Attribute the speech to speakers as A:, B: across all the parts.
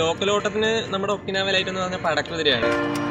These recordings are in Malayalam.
A: ലോക്കൽ ഓട്ടത്തിന് നമ്മുടെ ഒക്കിനാവ ലൈറ്റ് എന്ന് പറഞ്ഞാൽ പടക്കുതിരയാണ്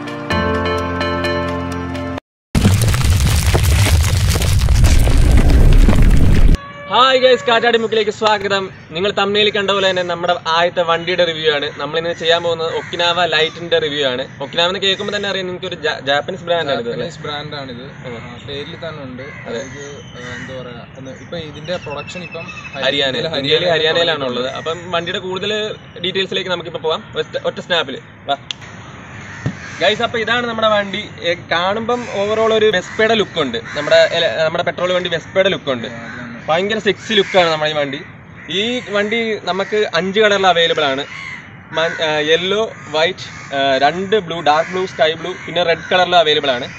A: ഹായ് ഗൈസ് കാറ്റാടി മുക്കിലേക്ക് സ്വാഗതം നിങ്ങൾ തമ്മിൽ കണ്ട പോലെ തന്നെ നമ്മുടെ ആദ്യത്തെ വണ്ടിയുടെ റിവ്യൂ ആണ് നമ്മൾ ഇന്ന് ചെയ്യാൻ പോകുന്നത് ഒക്കിനാവ ലൈറ്റിന്റെ റിവ്യൂ ആണ് ഒക്കിനാവ എന്ന് കേൾക്കുമ്പോൾ തന്നെ അറിയാം നിങ്ങൾക്ക് ഒരു ജാപ്പനീസ് ബ്രാൻഡ് ആണ് ഇത്
B: ജാപ്പനീസ് ബ്രാൻഡാണിത് പേരിൽ തന്നെ ഉണ്ട് അതായത് ആ, എന്താ പറയാ ഒന്ന് ഇപ്പൊ ഇതിന്റെ പ്രൊഡക്ഷൻ ഇപ്പം
A: ഹരിയാന
B: ഇതില്
A: ഇന്ത്യയിൽ ഹരിയാനയിലാണ് ഉള്ളത് അപ്പം വണ്ടിയുടെ കൂടുതൽ ഡീറ്റെയിൽസിലേക്ക് നമുക്കിപ്പോൾ പോവാം ഒറ്റ- ഒറ്റ സ്നാപ്പിൽ വാ ഗൈസ് അപ്പൊ ഇതാണ് നമ്മുടെ വണ്ടി ഏ, കാണുമ്പം ഓവറോൾ ഒരു വെസ്പയുടെ ലുക്ക് ഉണ്ട് നമ്മുടെ എല- നമ്മുടെ പെട്രോൾ വണ്ടി വെസ്പയുടെ ലുക്ക് ഉണ്ട് ഭയങ്കര സെക്സി ലുക്കാണ് നമ്മുടെ ഈ വണ്ടി ഈ വണ്ടി നമുക്ക് അഞ്ച് കളറിൽ അവൈലബിൾ ആണ് യെല്ലോ വൈറ്റ് രണ്ട് blue dark blue sky blue പിന്നെ റെഡ് കളറിൽ അവൈലബിൾ ആണ്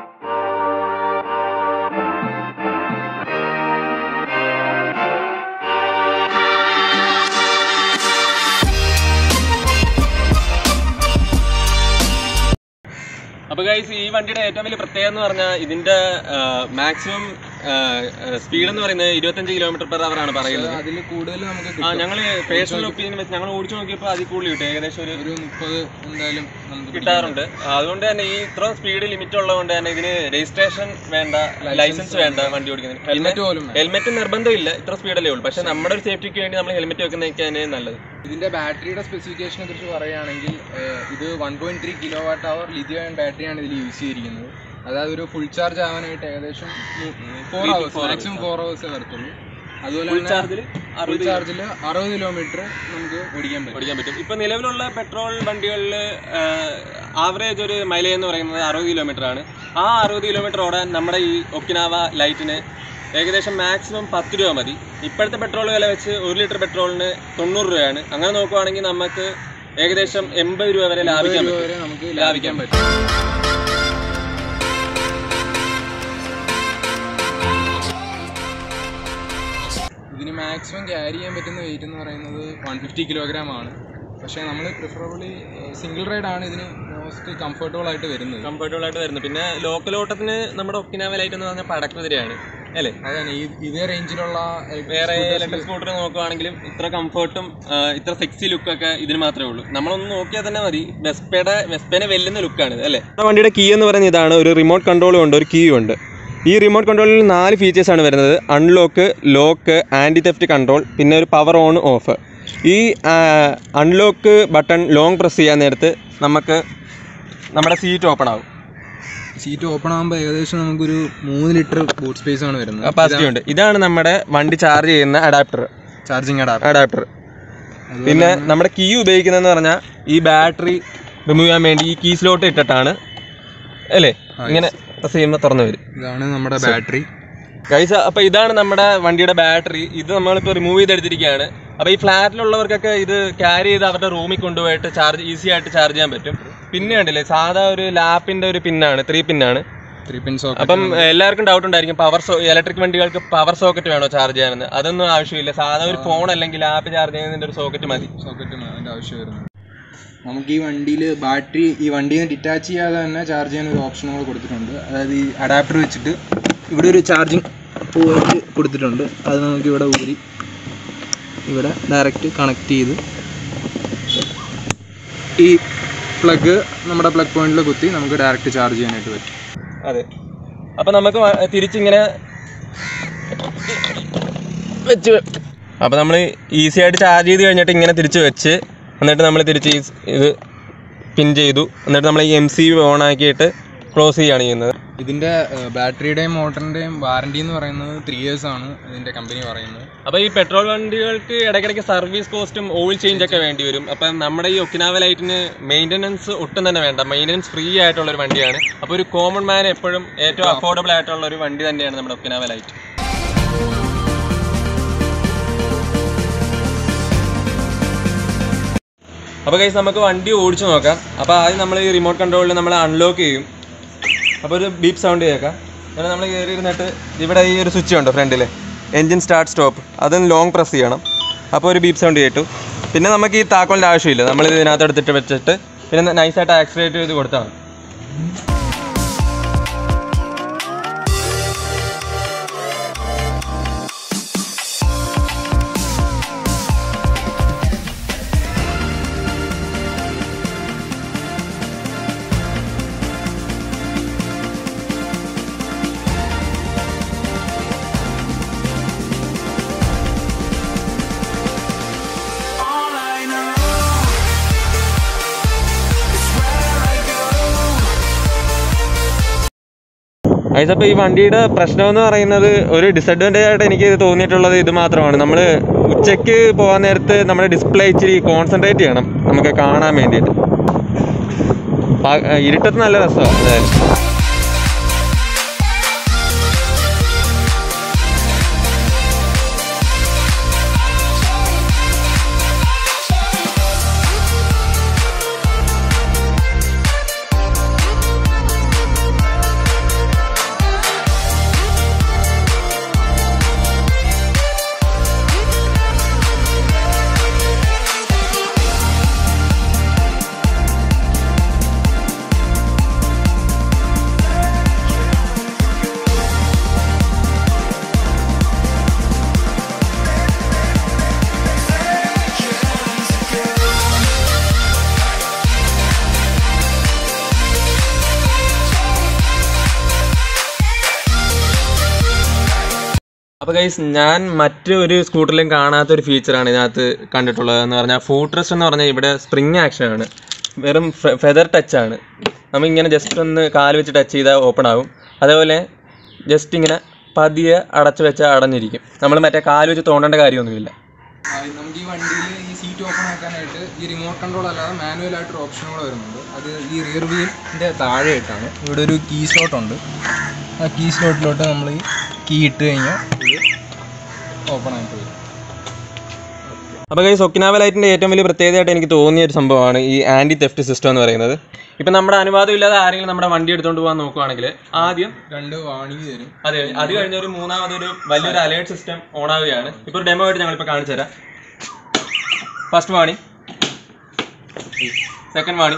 A: അപ്പൊ ഗൈസ് ഈ വണ്ടിയുടെ ഏറ്റവും വലിയ പ്രത്യേകത എന്ന് പറഞ്ഞാൽ ഇതിന്റെ മാക്സിമം സ്പീഡ് എന്ന് പറയുന്നത് ഇരുപത്തഞ്ച് കിലോമീറ്റർ പെർ അവർ ആണ് പറയുന്നത്
B: അതിൽ കൂടുതൽ നമുക്ക്
A: ആ
B: കിട്ടും.
A: ഞങ്ങള് പേഴ്സണൽ ഒപ്പീനിയൻ വെച്ച് ഞങ്ങൾ ഓടിച്ചു നോക്കിയപ്പോൾ അതിൽ കൂടുതൽ കിട്ടും ഏകദേശം ഒരു
B: ഒരു മുപ്പത് എന്തായാലും നമുക്ക്
A: കിട്ടാറുണ്ട് അതുകൊണ്ട് തന്നെ ഈ ഇത്ര സ്പീഡ് ലിമിറ്റ് ഉള്ളതുകൊണ്ട് തന്നെ ഇതിന് രജിസ്ട്രേഷൻ വേണ്ട ലൈസൻസ് വേണ്ട വണ്ടി ഓടിക്കുന്നതിന്
B: ഹെൽമെറ്റ് പോലും വേണം.
A: ഹെൽമെറ്റ് നിർബന്ധമില്ല ഇത്ര സ്പീഡല്ലേ ഉള്ളൂ പക്ഷെ നമ്മുടെ ഒരു സേഫ്റ്റിക്ക് വേണ്ടി നമ്മൾ ഹെൽമെറ്റ് വെക്കുന്നതൊക്കെ തന്നെ നല്ലത്
B: ഇതിന്റെ ബാറ്ററിയുടെ സ്പെസിഫിക്കേഷനെ കുറിച്ച് പറയുകയാണെങ്കിൽ ഏഹ്, ഇത് one point three kilowatt hour lithium ബാറ്ററിയാണ് ഇതിൽ യൂസ് ചെയ്തിരിക്കുന്നത് അതായത് ഒരു ഫുൾ ചാർജ് ആവാനായിട്ട് ഏകദേശം four
A: Three to
B: hours
A: four
B: maximum four hours വരത്തുള്ളൂ അതുപോലെ
A: ഫുൾ
B: തന്നെ
A: ചാർജിൽ
B: ഫുൾ ചാർജിൽ അറുപത് കിലോമീറ്റർ നമുക്ക് ഓടിക്കാൻ പറ്റും
A: ഓടിക്കാൻ പറ്റും ഇപ്പൊ നിലവിലുള്ള പെട്രോൾ വണ്ടികളിൽ ആവറേജ് ഒരു മൈലേജ് എന്ന് പറയുന്നത് അറുപത് കിലോമീറ്റർ ആണ് ആ അറുപത് കിലോമീറ്റർ ഓടാൻ നമ്മുടെ ഈ ഒക്കിനാവ ലൈറ്റിന് ഏകദേശം മാക്സിമം പത്ത് രൂപ മതി ഇപ്പോഴത്തെ പെട്രോൾ വില വെച്ച് ഒരു ലിറ്റർ പെട്രോളിന് തൊണ്ണൂറ് രൂപയാണ് അങ്ങനെ നോക്കുവാണെങ്കിൽ നമുക്ക് ഏകദേശം എൺപത് രൂപ വരെ ലാഭിക്കാൻ
B: രൂപ
A: പറ്റും
B: വരെ നമുക്ക്
A: ലാഭിക്കാൻ
B: ലാഭിക്കാൻ പറ്റും ഇതിന് മാക്സിമം ക്യാരി ചെയ്യാൻ പറ്റുന്ന വെയിറ്റ് എന്ന് പറയുന്നത് വൺ ഫിഫ്റ്റി കിലോഗ്രാം ആണ് പക്ഷേ നമ്മൾ പ്രിഫറബിളി സിംഗിൾ റൈഡ് ആണ് ഇതിന് മോസ്റ്റ് കംഫർട്ടബിൾ ആയിട്ട് വരുന്നത്
A: കംഫർട്ടബിൾ ആയിട്ട് വരുന്നത് പിന്നെ ലോക്കൽ ഓട്ടത്തിന് നമ്മുടെ ഒക്കിനാവ ലൈറ്റ് എന്ന് പറഞ്ഞാൽ പടക്കുതിരയാണ് അല്ലേ
B: അതാണ് ഈ ഇതേ റേഞ്ചിലുള്ള
A: വേറെ ഇലക്ട്രിക് സ്കൂട്ടർ നോക്കുവാണെങ്കിലും ഇത്ര കംഫർട്ടും ഇത്ര സെക്സി ലുക്കൊക്കെ ഇതിന് മാത്രമേ ഉള്ളൂ നമ്മളൊന്ന് നോക്കിയാൽ തന്നെ മതി വെസ്പയുടെ വെസ്പേനെ വെല്ലുന്ന ലുക്കാണ് അല്ലേ വണ്ടിയുടെ കീ എന്ന് പറയുന്നത് ഇതാണ് ഒരു റിമോട്ട് കൺട്രോളും ഉണ്ട് ഒരു കീ ഉണ്ട് ഈ റിമോട്ട് കൺട്രോളിൽ നാല് ഫീച്ചേഴ്സ് ആണ് വരുന്നത് unlock lock anti theft control പിന്നെ ഒരു പവർ ഓൺ ഓഫ് ഈ അൺലോക്ക് ബട്ടൺ ലോങ് പ്രസ് ചെയ്യാൻ നേരത്ത് നമുക്ക് നമ്മുടെ സീറ്റ് ഓപ്പൺ ആവും
B: സീറ്റ് ഓപ്പൺ ആകുമ്പോൾ ഏകദേശം നമുക്കൊരു മൂന്ന് ലിറ്റർ ബൂട്ട് സ്പേസ് ആണ് വരുന്നത്
A: കപ്പാസിറ്റി ഉണ്ട് ഇതാണ് നമ്മുടെ വണ്ടി ചാർജ് ചെയ്യുന്ന അഡാപ്റ്റർ
B: ചാർജിങ് അഡാപ്റ്റർ
A: അഡാപ്റ്റർ പിന്നെ നമ്മുടെ കീ ഉപയോഗിക്കുന്നതെന്ന് പറഞ്ഞാൽ ഈ ബാറ്ററി റിമൂവ് ചെയ്യാൻ വേണ്ടി ഈ കീ സ്ലോട്ട് ഇട്ടിട്ടാണ് അല്ലേ ഇങ്ങനെ പ്രസ് ചെയ്യുമ്പോൾ തുറന്നു വരും
B: ഇതാണ് നമ്മുടെ ബാറ്ററി
A: ഗൈസ് അപ്പൊ ഇതാണ് നമ്മുടെ വണ്ടിയുടെ ബാറ്ററി ഇത് നമ്മളിപ്പോൾ റിമൂവ് ചെയ്തെടുത്തിരിക്കുകയാണ് അപ്പൊ ഈ ഫ്ലാറ്റിലുള്ളവർക്കൊക്കെ ഇത് ക്യാരി ചെയ്ത് അവരുടെ റൂമിൽ കൊണ്ടുപോയിട്ട് ചാർജ് ഈസി ആയിട്ട് ചാർജ് ചെയ്യാൻ പറ്റും പിന്നെ കണ്ടില്ലേ സാധാ ഒരു ലാപ്പിന്റെ ഒരു പിന്നാണ് ത്രീ പിന്നാണ്
B: ത്രീ പിൻ സോക്കറ്റ്
A: അപ്പം എല്ലാവർക്കും ഡൗട്ട് ഉണ്ടായിരിക്കും പവർ സോ ഇലക്ട്രിക് വണ്ടികൾക്ക് പവർ സോക്കറ്റ് വേണോ ചാർജ് ചെയ്യാനെന്ന് അതൊന്നും ആവശ്യമില്ല സാധാ ഒരു ഫോൺ അല്ലെങ്കിൽ ലാപ്പ് ചാർജ് ചെയ്യുന്നതിന്റെ ഒരു സോക്കറ്റ് മതി
B: സോക്കറ്റ് അതിൻ്റെ ആവശ്യം വരുന്നത് നമുക്ക് ഈ വണ്ടിയിൽ ബാറ്ററി ഈ വണ്ടിയിൽ നിന്ന് ഡിറ്റാച്ച് ചെയ്യാതെ തന്നെ ചാർജ് ചെയ്യാൻ ഒരു ഓപ്ഷൻ കൂടെ കൊടുത്തിട്ടുണ്ട് അതായത് ഈ അഡാപ്റ്റർ വെച്ചിട്ട് ഇവിടെ ഒരു ചാർജിങ് പോയിന്റ് കൊടുത്തിട്ടുണ്ട് അത് നമുക്ക് ഇവിടെ ഊരി ഇവിടെ ഡയറക്റ്റ് കണക്ട് ചെയ്ത് ഈ പ്ലഗ് നമ്മുടെ പ്ലഗ് പോയിന്റിൽ കുത്തി നമുക്ക് ഡയറക്റ്റ് ചാർജ് ചെയ്യാനായിട്ട് പറ്റും
A: അതെ അപ്പൊ നമുക്ക് വ- തിരിച്ചിങ്ങനെ വെച്ച് അപ്പൊ നമ്മൾ ഈസി ആയിട്ട് ചാർജ് ചെയ്ത് കഴിഞ്ഞിട്ട് ഇങ്ങനെ തിരിച്ച് വെച്ച് എന്നിട്ട് നമ്മൾ തിരിച്ച് ഈ സ് ഇത് പിൻ ചെയ്തു എന്നിട്ട് നമ്മൾ ഈ എം സി ഓൺ ആക്കിയിട്ട് ക്ലോസ് ചെയ്യുകയാണ് ചെയ്യുന്നത്
B: ഇതിൻ്റെ ബാറ്ററിയുടെയും മോട്ടറിൻ്റെയും വാറണ്ടി എന്ന് പറയുന്നത് ത്രീ ഇയേഴ്സ് ആണ് ഇതിൻ്റെ കമ്പനി പറയുന്നത്
A: അപ്പോൾ ഈ പെട്രോൾ വണ്ടികൾക്ക് ഇടയ്ക്കിടയ്ക്ക് സർവീസ് കോസ്റ്റും ഓയിൽ ചേഞ്ച് ഒക്കെ വേണ്ടി വരും അപ്പം നമ്മുടെ ഈ ഒക്കിനാവ ലൈറ്റിന് മെയിൻ്റനൻസ് ഒട്ടും തന്നെ വേണ്ട മെയിൻ്റനൻസ് ഫ്രീ ആയിട്ടുള്ള ഒരു വണ്ടിയാണ് അപ്പോൾ ഒരു കോമൺ മാൻ എപ്പോഴും ഏറ്റവും അഫോർഡബിൾ ആയിട്ടുള്ള ഒരു വണ്ടി തന്നെയാണ് നമ്മുടെ ഒക്കിനാവ ലൈറ്റ് അപ്പോൾ കൈസ് നമുക്ക് വണ്ടി ഓടിച്ചു നോക്കാം അപ്പോൾ ആദ്യം നമ്മൾ ഈ റിമോട്ട് കൺട്രോളിൽ നമ്മൾ അൺലോക്ക് ചെയ്യും അപ്പോൾ ഒരു ബീപ്പ് സൗണ്ട് കേൾക്കാം അങ്ങനെ നമ്മൾ കയറി ഇരുന്നിട്ട് ഇവിടെ ഈ ഒരു സ്വിച്ച് ഉണ്ട് ഫ്രണ്ടിൽ എൻജിൻ സ്റ്റാർട്ട് സ്റ്റോപ്പ് അതും ലോങ് പ്രസ് ചെയ്യണം അപ്പോൾ ഒരു ബീപ്പ് സൗണ്ട് കേട്ടു പിന്നെ നമുക്ക് ഈ താക്കോലിൻ്റെ ആവശ്യമില്ല നമ്മൾ ഇതിനകത്ത് എടുത്തിട്ട് വെച്ചിട്ട് പിന്നെ നൈസായിട്ട് ആക്സിലേറ്റ് ചെയ്ത് കൊടുത്താൽ മതി ഗൈസ് അപ്പോൾ ഈ വണ്ടിയുടെ പ്രശ്നം എന്ന് പറയുന്നത് ഒരു ഡിസഡ്വാൻറ്റേജ് ആയിട്ട് എനിക്ക് തോന്നിയിട്ടുള്ളത് ഇത് മാത്രമാണ് നമ്മൾ ഉച്ചയ്ക്ക് പോകാൻ നേരത്ത് നമ്മുടെ ഡിസ്പ്ലേ ഇച്ചിരി കോൺസെൻട്രേറ്റ് ചെയ്യണം നമുക്ക് കാണാൻ വേണ്ടിയിട്ട് പ- ഇരുട്ടത്ത് നല്ല രസമാണ് എന്തായാലും അപ്പോൾ ഗൈസ് ഞാൻ മറ്റൊരു സ്കൂട്ടറിലും കാണാത്ത ഒരു ഫീച്ചറാണ് ഇതിനകത്ത് കണ്ടിട്ടുള്ളത് എന്ന് പറഞ്ഞാൽ ഫൂട്രസ് എന്ന് പറഞ്ഞാൽ ഇവിടെ സ്പ്രിങ് ആക്ഷൻ ആണ് വെറും ഫെദർ ടച്ച് ആണ് നമ്മൾ ഇങ്ങനെ ജസ്റ്റ് ഒന്ന് കാല് വെച്ച് ടച്ച് ചെയ്താൽ ഓപ്പൺ ആകും അതേപോലെ ജസ്റ്റ് ഇങ്ങനെ പതിയെ അടച്ചു വെച്ചാൽ അടഞ്ഞിരിക്കും നമ്മൾ മറ്റേ കാല് വെച്ച് തോണ്ടേണ്ട കാര്യമൊന്നുമില്ല
B: ആ, നമുക്ക് ഈ വണ്ടിയിൽ ഈ സീറ്റ് ഓപ്പൺ ആക്കാനായിട്ട് ഈ റിമോട്ട് കൺട്രോൾ അല്ലാതെ മാനുവൽ ആയിട്ടൊരു ഓപ്ഷൻ കൂടെ വരുന്നുണ്ട് അത് ഈ റിയർ വീലിൻ്റെ താഴെയായിട്ടാണ് ഇവിടെ ഒരു കീ സ്ലോട്ട് ഉണ്ട് ആ കീ സ്ലോട്ടിലോട്ട് നമ്മൾ ഈ കീ ഇട്ട് കഴിഞ്ഞാൽ ഇത് ഓപ്പൺ ആയിട്ട് വരും
A: അപ്പോൾ ഗൈസ് ഒക്കിനാവ ലൈറ്റിൻ്റെ ഏറ്റവും വലിയ പ്രത്യേകതയായിട്ട് എനിക്ക് തോന്നിയ ഒരു സംഭവമാണ് ഈ ആൻറ്റി തെഫ്റ്റ് സിസ്റ്റം എന്ന് പറയുന്നത് ഇപ്പം നമ്മുടെ അനുവാദം ഇല്ലാതെ ആരെങ്കിലും നമ്മുടെ വണ്ടി എടുത്തുകൊണ്ട് പോകാൻ നോക്കുവാണെങ്കിൽ ആദ്യം
B: രണ്ട് വാണിംഗ് തരും
A: അതെ അത് കഴിഞ്ഞ ഒരു മൂന്നാമതൊരു വലിയൊരു അലേർട്ട് സിസ്റ്റം ഓൺ ആവുകയാണ് ഇപ്പോൾ ഒരു ഡെമോ ആയിട്ട് ഞങ്ങളിപ്പോൾ കാണിച്ചു തരാം ഫസ്റ്റ് വാണി സെക്കൻഡ് വാണി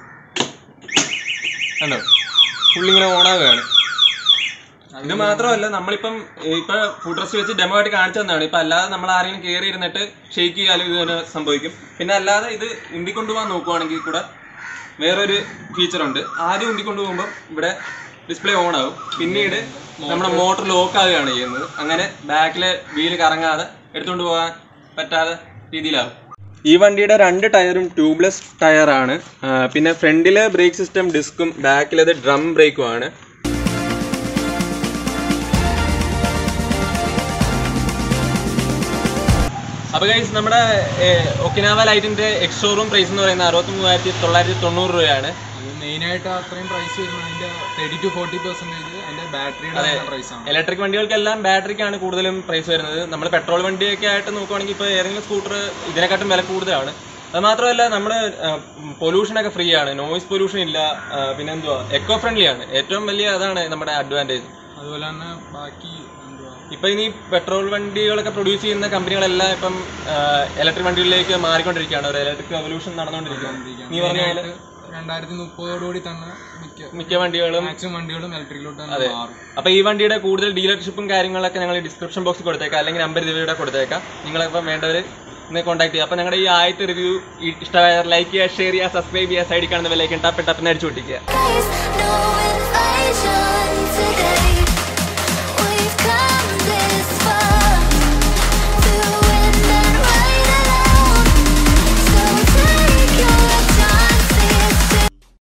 A: കണ്ടോ ഫുള്ളിങ്ങനെ ഓൺ ആവുകയാണ് ഇത് മാത്രമല്ല നമ്മളിപ്പം ഇപ്പൊ ഫുഡ്രസ്റ്റ് വെച്ച് ഡെമോ ആയിട്ട് കാണിച്ചു തന്നതാണ് ഇപ്പൊ അല്ലാതെ നമ്മൾ ആരെങ്കിലും കയറി ഇരുന്നിട്ട് ഷെയ്ക്ക് ചെയ്യാലും ഇത് തന്നെ സംഭവിക്കും പിന്നെ അല്ലാതെ ഇത് ഉന്തിക്കൊണ്ടുപോകാൻ നോക്കുവാണെങ്കിൽ കൂടെ വേറൊരു ഫീച്ചർ ഉണ്ട് ആദ്യം ഉന്തിക്കൊണ്ടുപോകുമ്പോൾ ഇവിടെ ഡിസ്പ്ലേ ഓൺ ആവും പിന്നീട് നമ്മുടെ മോട്ടർ ലോക്ക് ആവുകയാണ് ചെയ്യുന്നത് അങ്ങനെ ബാക്കിലെ വീല് കറങ്ങാതെ എടുത്തുകൊണ്ട് പോകാൻ പറ്റാത്ത രീതിയിലാവും ഈ വണ്ടിയുടെ രണ്ട് ടയറും ട്യൂബ്ലെസ് ടയറാണ് പിന്നെ ഫ്രണ്ടിലെ ബ്രേക്ക് സിസ്റ്റം ഡിസ്കും ബാക്കിലത് ഡ്രം ബ്രേക്കും ആണ് അപ്പോൾ ഗൈസ് നമ്മുടെ ഒക്കിനാവ ലൈറ്റിന്റെ എക്സ് ഷോറൂം പ്രൈസ് എന്ന് പറയുന്നത് അറുപത്തി മൂവായിരത്തി തൊള്ളായിരത്തി തൊണ്ണൂറ് രൂപയാണ്
B: അത് മെയിനായിട്ട് അത്രയും പ്രൈസ് വരുന്നത് അതിൻ്റെ തേർട്ടി ടു ഫോർട്ടി പെർസെൻറ്റേജ് അതിൻ്റെ ബാറ്ററിയുടെ പ്രൈസാണ്
A: ഇലക്ട്രിക് വണ്ടികൾക്കെല്ലാം ബാറ്ററിക്കാണ് കൂടുതലും പ്രൈസ് വരുന്നത് നമ്മൾ പെട്രോൾ വണ്ടിയൊക്കെ ആയിട്ട് നോക്കുവാണെങ്കിൽ ഇപ്പോൾ ഏതെങ്കിലും സ്കൂട്ടർ ഇതിനെക്കാട്ടും വില കൂടുതലാണ് അത് മാത്രമല്ല നമ്മുടെ പൊല്യൂഷനൊക്കെ ഫ്രീ ആണ് നോയിസ് പൊല്യൂഷൻ ഇല്ല ആ, പിന്നെന്തുവാ എക്കോ ഫ്രണ്ട്ലി ആണ് ഏറ്റവും വലിയ അതാണ് നമ്മുടെ അഡ്വാൻറ്റേജ്
B: അതുപോലെ തന്നെ ബാക്കി എന്തുവാ
A: ഇപ്പൊ ഇനി പെട്രോൾ വണ്ടികളൊക്കെ പ്രൊഡ്യൂസ് ചെയ്യുന്ന കമ്പനികളെല്ലാം ഇപ്പം ഇലക്ട്രിക് വണ്ടികളിലേക്ക് മാറിക്കൊണ്ടിരിക്കുകയാണ് ഒരു ഇലക്ട്രിക് റവല്യൂഷൻ നടന്നുകൊണ്ടിരിക്കുകയാണ് നീ പറഞ്ഞ പോലെ
B: രണ്ടായിരത്തി മുപ്പതോടുകൂടി തന്നെ മിക്ക
A: മിക്ക വണ്ടികളും
B: മാക്സിമം വണ്ടികളും ഇലക്ട്രിക്കിലോട്ട് തന്നെ മാറും
A: അപ്പൊ ഈ വണ്ടിയുടെ കൂടുതൽ ഡീലർഷിപ്പും കാര്യങ്ങളൊക്കെ ഞങ്ങൾ ഡിസ്ക്രിപ്ഷൻ ബോക്സിൽ കൊടുത്തേക്കാം അല്ലെങ്കിൽ നമ്പർ ഇതിലൂടെ കൊടുത്തേക്കാം നിങ്ങളിപ്പം വേണ്ടവർ ഇന്ന് കോൺടാക്ട് ചെയ്യുക അപ്പൊ ഞങ്ങളുടെ ഈ ആദ്യത്തെ റിവ്യൂ ഇഷ്ടമായ ലൈക്ക് ചെയ്യുക ഷെയർ ചെയ്യുക സബ്സ്ക്രൈബ് ചെയ്യുക സൈഡിൽ കാണുന്ന വിലയ്ക്ക് ടപ്പ് ടപ്പിന് അടിച്ചു പൊട്ടിക്കുക
C: Please, no invitation to